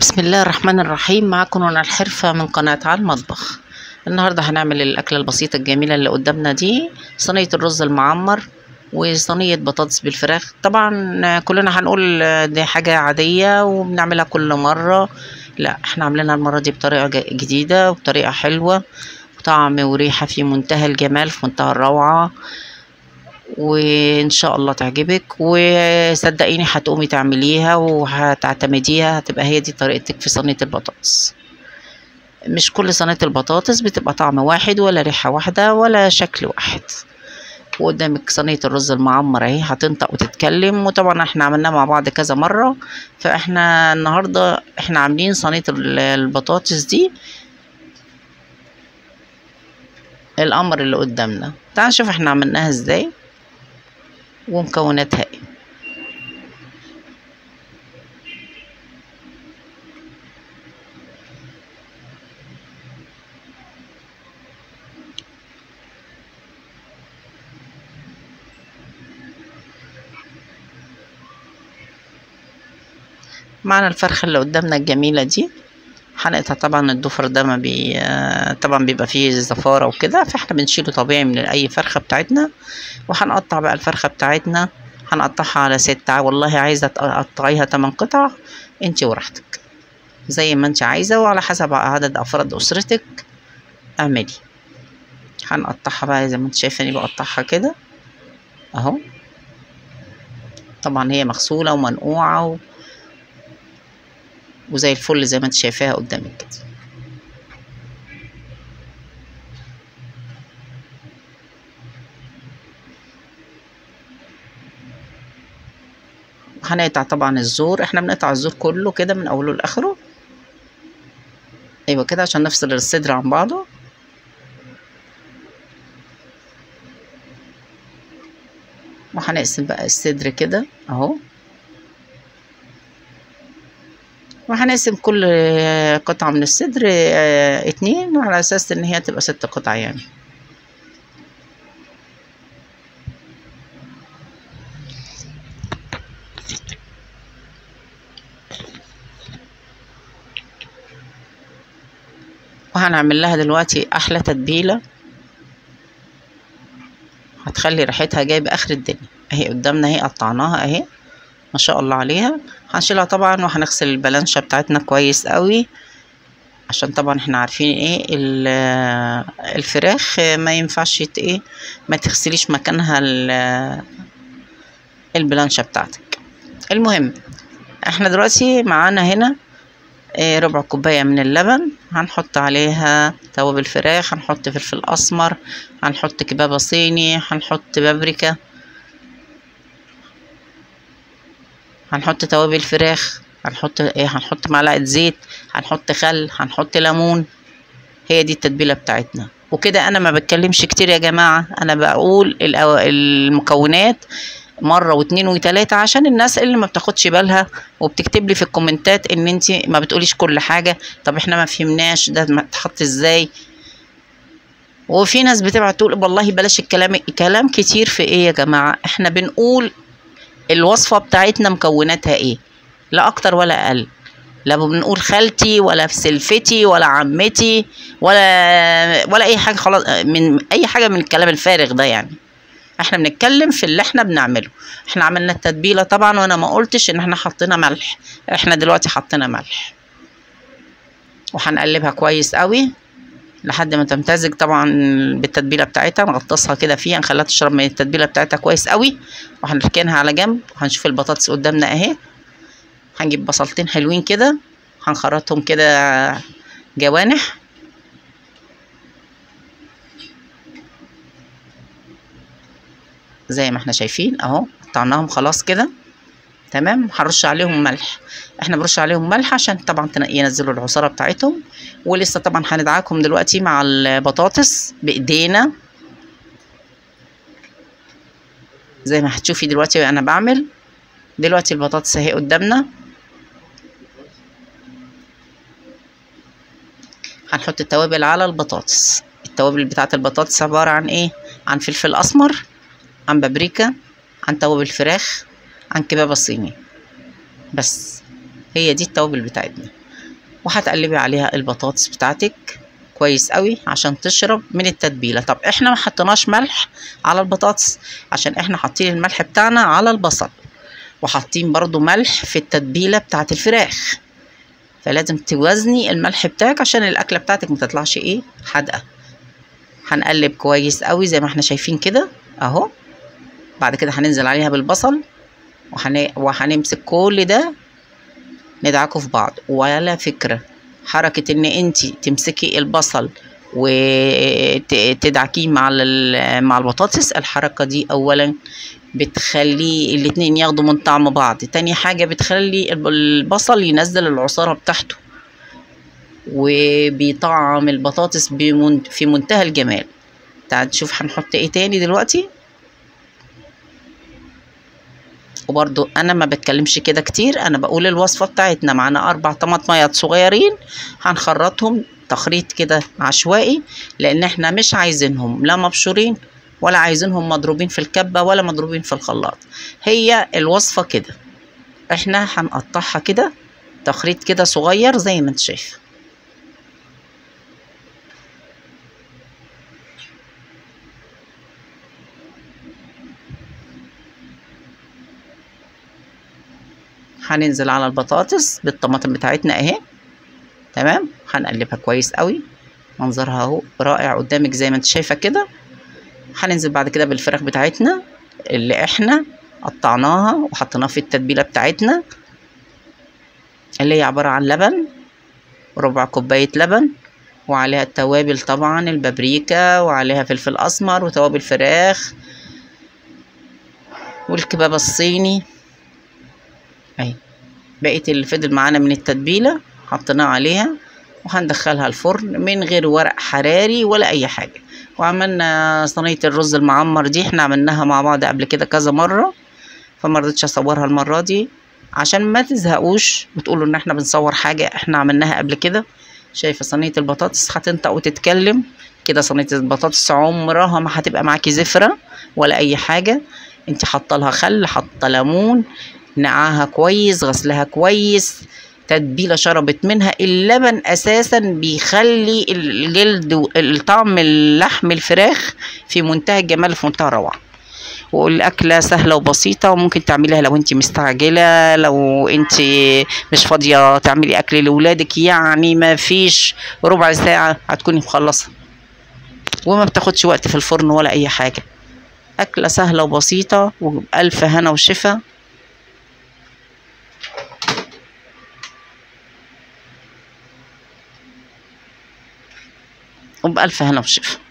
بسم الله الرحمن الرحيم معكم هنا الحرفة من قناة على المطبخ النهاردة هنعمل الأكلة البسيطة الجميلة اللي قدامنا دي صينية الرز المعمر وصينية بطاطس بالفراخ طبعا كلنا هنقول دي حاجة عادية وبنعملها كل مرة لا احنا عاملينها المرة دي بطريقة ج- جديدة وبطريقة حلوة وطعم وريحة في منتهى الجمال في منتهى الروعة وان شاء الله تعجبك وصدقيني هتقومي تعمليها وهتعتمديها هتبقى هي دي طريقتك في صينية البطاطس مش كل صينية البطاطس بتبقى طعم واحد ولا ريحة واحدة ولا شكل واحد وقدامك صينية الرز المعمر اهي هتنطق وتتكلم وطبعا احنا عملناها مع بعض كذا مرة فاحنا النهاردة احنا عاملين صينية ال- البطاطس دي القمر اللي قدامنا تعال نشوف احنا عملناها ازاي ومكوناتها ايه معنا الفرخة اللي قدامنا الجميلة دي هنقطع طبعا الضفر ده ما بي آه، طبعا بيبقى فيه زفارة وكده فاحنا بنشيله طبيعي من اي فرخة بتاعتنا وهنقطع بقى الفرخة بتاعتنا هنقطعها على ستة والله عايزة تقطعيها تمن قطع انت وراحتك زي ما انت عايزة وعلى حسب عدد افراد اسرتك اعملي هنقطعها بقى زي ما انت شايفاني بقطعها كده اهو طبعا هي مغسولة ومنقوعة و... وزي الفل زي ما انت شايفاها قدامك كده هنقطع طبعا الزور احنا بنقطع الزور كله كده من اوله لاخره ايوه كده عشان نفصل الصدر عن بعضه وهنقسم بقى الصدر كده اهو وهنقسم كل قطعة من الصدر اه، اتنين على اساس ان هي تبقى ست قطع يعني وهنعمل لها دلوقتي احلى تتبيله هتخلي ريحتها جايبه اخر الدنيا اهي قدامنا اهي قطعناها اهي ما شاء الله عليها هنشيلها طبعا وهنغسل البلانشة بتاعتنا كويس قوي عشان طبعا احنا عارفين ايه ال- الفراخ ما ينفعش ت- ايه ما تغسليش مكانها ال- البلانشة بتاعتك المهم احنا دلوقتي معانا هنا إيه، ربع كوباية من اللبن هنحط عليها توابل فراخ هنحط فلفل أسمر هنحط كبابة صيني هنحط بابريكا هنحط توابل فراخ هنحط ايه هنحط معلقة زيت هنحط خل هنحط ليمون هي دي التتبيلة بتاعتنا وكده انا ما بتكلمش كتير يا جماعة انا بقول الأو- المكونات مرة واتنين وتلاتة عشان الناس اللي ما بتاخدش بالها وبتكتب لي في الكومنتات ان انت ما بتقوليش كل حاجة طب احنا ما فهمناش ده ما اتحط ازاي وفي ناس بتبعت تقول والله بلاش الكلام كلام كتير في ايه يا جماعة احنا بنقول الوصفة بتاعتنا مكوناتها ايه لا اكتر ولا اقل لا بنقول خالتي ولا في سلفتي ولا عمتي ولا ولا اي حاجه خلاص من اي حاجه من الكلام الفارغ ده يعني احنا بنتكلم في اللي احنا بنعمله احنا عملنا التتبيله طبعا وانا ما قلتش ان احنا حطينا ملح احنا دلوقتي حطينا ملح وهنقلبها كويس قوي لحد ما تمتزج طبعا بالتتبيله بتاعتها نغطسها كده فيها نخليها تشرب من التتبيله بتاعتها كويس قوي وهنركنها على جنب وهنشوف البطاطس قدامنا اهي هنجيب بصلتين حلوين كده هنخرطهم كده جوانح زي ما احنا شايفين اهو قطعناهم خلاص كده تمام هنرش عليهم ملح احنا بنرش عليهم ملح عشان طبعا تن- ينزلوا العصاره بتاعتهم ولسه طبعا هندعكم دلوقتي مع البطاطس بايدينا زي ما هتشوفي دلوقتي انا بعمل دلوقتي البطاطس اهي قدامنا هنحط التوابل على البطاطس التوابل بتاعه البطاطس عباره عن ايه عن فلفل اسمر عن بابريكا عن توابل فراخ عن كبابة صيني بس هي دي التوابل بتاعتنا وهتقلبي عليها البطاطس بتاعتك كويس قوي عشان تشرب من التتبيله طب احنا ما حطيناش ملح على البطاطس عشان احنا حاطين الملح بتاعنا على البصل وحاطين برضو ملح في التتبيله بتاعت الفراخ فلازم توازني الملح بتاعك عشان الاكله بتاعتك ما تطلعش ايه حادقه هنقلب كويس قوي زي ما احنا شايفين كده اهو بعد كده هننزل عليها بالبصل وهن... وهنمسك كل ده ندعكه في بعض ولا فكرة حركة ان انت تمسكي البصل وتدعكيه مع ال- مع البطاطس الحركة دي اولا بتخلي الاتنين ياخدوا من طعم بعض تاني حاجة بتخلي الب- البصل ينزل العصارة بتاعته وبيطعم البطاطس بمن... في منتهى الجمال تعال نشوف هنحط ايه تاني دلوقتي وبرضو انا ما بتكلمش كده كتير انا بقول الوصفة بتاعتنا معانا اربع طماطميات صغيرين هنخرطهم تخريط كده عشوائي لان احنا مش عايزينهم لا مبشورين ولا عايزينهم مضروبين في الكبة ولا مضروبين في الخلاط هي الوصفة كده احنا هنقطعها كده تخريط كده صغير زي ما انت شايف هننزل على البطاطس بالطماطم بتاعتنا اهي تمام هنقلبها كويس قوي منظرها اهو رائع قدامك زي ما انت شايفه كده هننزل بعد كده بالفراخ بتاعتنا اللي احنا قطعناها وحطيناها في التتبيله بتاعتنا اللي هي عباره عن لبن ربع كوبايه لبن وعليها التوابل طبعا البابريكا وعليها فلفل اسمر وتوابل فراخ والكباب الصيني اهي بقيت اللي فضل معانا من التتبيله حطيناه عليها وهندخلها الفرن من غير ورق حراري ولا اي حاجه وعملنا صينيه الرز المعمر دي احنا عملناها مع بعض قبل كده كذا مره فما رضيتش اصورها المره دي عشان ما تزهقوش وتقولوا ان احنا بنصور حاجه احنا عملناها قبل كده شايفه صينيه البطاطس هتنطق وتتكلم كده صينيه البطاطس عمرها ما هتبقى معاكي زفره ولا اي حاجه انت حاطه لها خل حاطه ليمون نقعها كويس غسلها كويس تتبيلة شربت منها اللبن أساسا بيخلي الجلد الطعم اللحم الفراخ في منتهى الجمال في منتهى الروعة والأكلة سهلة وبسيطة وممكن تعمليها لو انت مستعجلة لو انت مش فاضية تعملي أكل لولادك يعني ما فيش ربع ساعة هتكوني مخلصة وما بتاخدش وقت في الفرن ولا أي حاجة أكلة سهلة وبسيطة وبألف هنا وشفا وبألف هنا وشفا